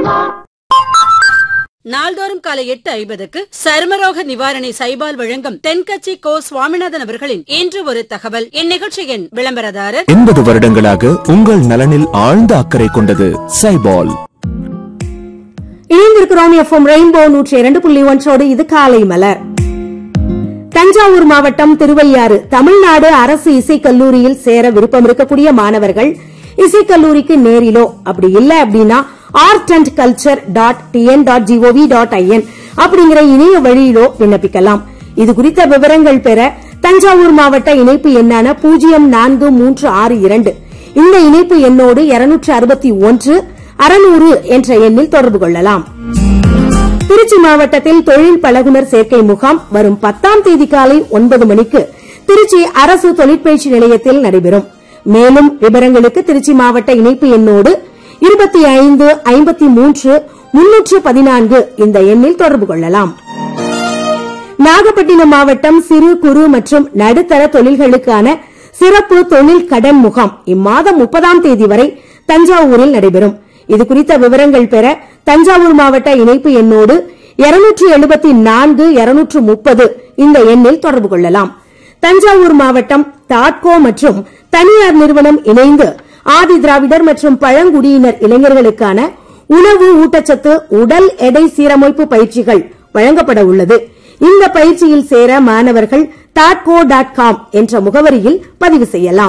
நாள்தோறும் காலை எட்டு ஐம்பதுக்கு சருமரோக நிவாரணி சைபால் வழங்கும் தென்கட்சி கோ சுவாமிநாதன் அவர்களின் இன்று ஒரு தகவல் இந்நிகழ்ச்சியின் விளம்பரதாரர் எண்பது வருடங்களாக உங்கள் நலனில் ஆழ்ந்த அக்கறை கொண்டது சைபால் இணைந்திருக்கிறோம் எஃப்எம் ரெயின்போ நூற்றி இரண்டு புள்ளி ஒன்றோடு இது காலை மலர் தஞ்சாவூர் மாவட்டம் திருவையாறு தமிழ்நாடு அரசு இசைக் கல்லூரியில் சேர விருப்பம் இருக்கக்கூடிய மாணவர்கள் இசைக்கல்லூரிக்கு நேரிலோ அப்படி இல்ல அப்படின்னா art and culture dot TN dot GOV dot IN அப்படிங்கிற இணைய வழியிலோ விண்ணப்பிக்கலாம் இது குறித்த விவரங்கள் பெற தஞ்சாவூர் மாவட்ட இணைப்பு எண்ணான பூஜ்ஜியம் நான்கு மூன்று ஆறு இரண்டு இந்த இணைப்பு எண்ணோடு இருநூற்று அறுபத்தி ஒன்று அறுநூறு என்ற எண்ணில் தொடர்பு கொள்ளலாம் திருச்சி மாவட்டத்தில் தொழில் பழகுனர் சேர்க்கை முகாம் வரும் பத்தாம் தேதி காலை ஒன்பது மணிக்கு திருச்சி அரசு தொழிற்பயிற்சி நிலையத்தில் நடைபெறும் மேலும் விவரங்களுக்கு திருச்சி மாவட்ட இணைப்பு எண்ணோடு இருபத்தி ஐந்து ஐம்பத்தி மூன்று முன்னூற்று பதினான்கு இந்த எண்ணில் தொடர்பு கொள்ளலாம் நாகப்பட்டினம் மாவட்டம் சிறு குறு மற்றும் நடுத்தர தொழில்களுக்கான சிறப்பு தொழில் கடன் முகாம் இம்மாதம் முப்பதாம் தேதி வரை தஞ்சாவூரில் நடைபெறும் இது குறித்த விவரங்கள் பெற தஞ்சாவூர் மாவட்ட இணைப்பு எண்ணோடு இருநூற்று எழுபத்தி நான்கு இருநூற்று முப்பது இந்த எண்ணில் தொடர்பு கொள்ளலாம் தஞ்சாவூர் மாவட்டம் தாட்கோ மற்றும் தனியார் நிறுவனம் இணைந்து ஆதி திராவிடர் மற்றும் பழங்குடியினர் இளைஞர்களுக்கான உணவு ஊட்டச்சத்து உடல் எடை சீரமைப்பு பயிற்சிகள் வழங்கப்பட உள்ளது இந்த பயிற்சியில் சேர மாணவர்கள் தாட்கோ டாட் காம் என்ற முகவரியில் பதிவு செய்யலாம்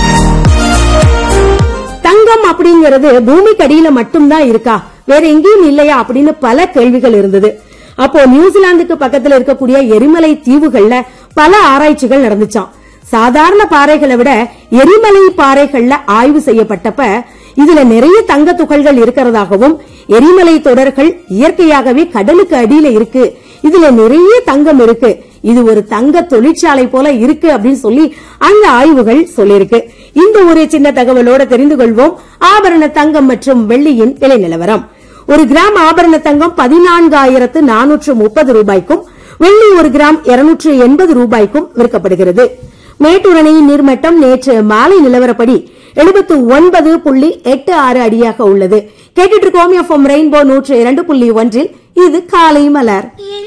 தங்கம் அப்படிங்கிறது பூமிக்கு அடியில மட்டும்தான் இருக்கா வேற எங்கேயும் இல்லையா அப்படின்னு பல கேள்விகள் இருந்தது அப்போ நியூசிலாந்துக்கு பக்கத்துல இருக்கக்கூடிய எரிமலை தீவுகள்ல பல ஆராய்ச்சிகள் நடந்துச்சாம் சாதாரண பாறைகளை விட எரிமலை பாறைகள்ல ஆய்வு செய்யப்பட்டப்ப இதுல நிறைய தங்க துகள்கள் இருக்கிறதாகவும் எரிமலை தொடர்கள் இயற்கையாகவே கடலுக்கு அடியில இருக்கு இதுல நிறைய தங்கம் இருக்கு இது ஒரு தங்க தொழிற்சாலை போல இருக்கு அப்படின்னு சொல்லி அந்த ஆய்வுகள் சொல்லியிருக்கு இந்த ஒரு சின்ன தகவலோட தெரிந்து கொள்வோம் ஆபரண தங்கம் மற்றும் வெள்ளியின் விலை நிலவரம் ஒரு கிராம் ஆபரண தங்கம் பதினான்காயிரத்து நானூற்று முப்பது ரூபாய்க்கும் வெள்ளி ஒரு கிராம் இருநூற்று எண்பது ரூபாய்க்கும் விற்கப்படுகிறது மேட்டூர் அணையின் நீர்மட்டம் நேற்று மாலை நிலவரப்படி எழுபத்து ஒன்பது புள்ளி எட்டு ஆறு அடியாக உள்ளது கேட்டுட்டு இருக்கோம் எஃப்எம் ரெயின்போ நூற்று இரண்டு புள்ளி ஒன்றில் இது காலை மலர்